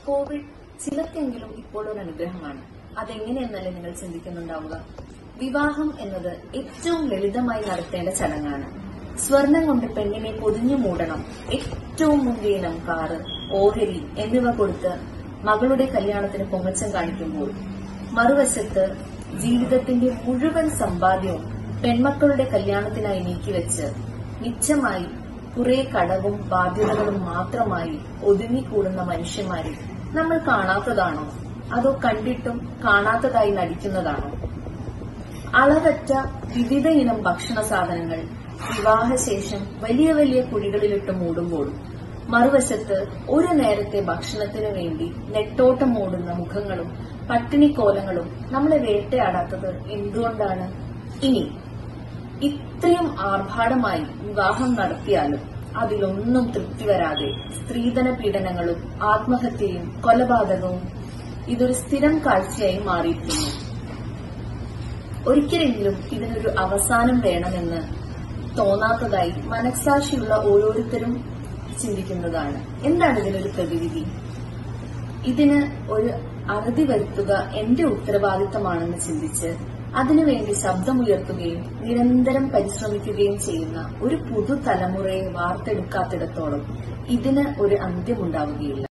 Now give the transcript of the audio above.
Covid ചിലർക്കെങ്കിലും ഇപ്പോൾ ഒരു അനുഗ്രഹമാണ് അതെങ്ങനെയെന്നല്ലേ നിങ്ങൾ ചിന്തിക്കുന്നുണ്ടാവുക വിവാഹം എന്നത് ഏറ്റവും ലളിതമായി നടത്തേണ്ട ചടങ്ങാണ് സ്വർണം കൊണ്ട് പെണ്ണിനെ പൊതിഞ്ഞു മൂടണം ഏറ്റവും മുന്തിയ ഇനം കാറ് ഓഹരി എന്നിവ കൊടുത്ത് മകളുടെ കല്യാണത്തിന് പൊങ്ങച്ചം കാണിക്കുമ്പോൾ മറുവശത്ത് ജീവിതത്തിന്റെ മുഴുവൻ സമ്പാദ്യവും പെൺമക്കളുടെ കല്യാണത്തിനായി നീക്കിവെച്ച് മിച്ചമായി കുറെ കടവും ബാധ്യതകളും മാത്രമായി ഒതുങ്ങിക്കൂടുന്ന മനുഷ്യന്മാരെ നമ്മൾ കാണാത്തതാണോ അതോ കണ്ടിട്ടും കാണാത്തതായി നടിക്കുന്നതാണോ അളവറ്റ വിവിധ ഇനം ഭക്ഷണ സാധനങ്ങൾ വിവാഹശേഷം വലിയ വലിയ കുഴികളിലിട്ട് മൂടുമ്പോൾ മറുവശത്ത് ഒരു നേരത്തെ ഭക്ഷണത്തിനു വേണ്ടി നെട്ടോട്ടം മൂടുന്ന മുഖങ്ങളും പട്ടിണിക്കോലങ്ങളും നമ്മളെ വേട്ടയാടാത്തത് എന്തുകൊണ്ടാണ് ഇനി ഇത്രയും ആർഭാടമായി വിവാഹം നടത്തിയാലും അതിലൊന്നും തൃപ്തി വരാതെ സ്ത്രീധന പീഡനങ്ങളും ആത്മഹത്യയും കൊലപാതകവും ഇതൊരു സ്ഥിരം കാഴ്ചയായി മാറിയിരിക്കുന്നു ഒരിക്കലെങ്കിലും ഇതിനൊരു അവസാനം വേണമെന്ന് തോന്നാത്തതായി മനസാക്ഷിയുള്ള ഓരോരുത്തരും ചിന്തിക്കുന്നതാണ് എന്താണ് ഇതിനൊരു പ്രതിവിധി ഇതിന് ഒരു അറുതി വരുത്തുക എന്റെ ഉത്തരവാദിത്തമാണെന്ന് ചിന്തിച്ച് അതിനുവേണ്ടി ശബ്ദമുയർത്തുകയും നിരന്തരം പരിശ്രമിക്കുകയും ചെയ്യുന്ന ഒരു പുതുതലമുറയെ വാർത്തെടുക്കാത്തിടത്തോളം ഇതിന് ഒരു അന്ത്യമുണ്ടാവുകയില്ല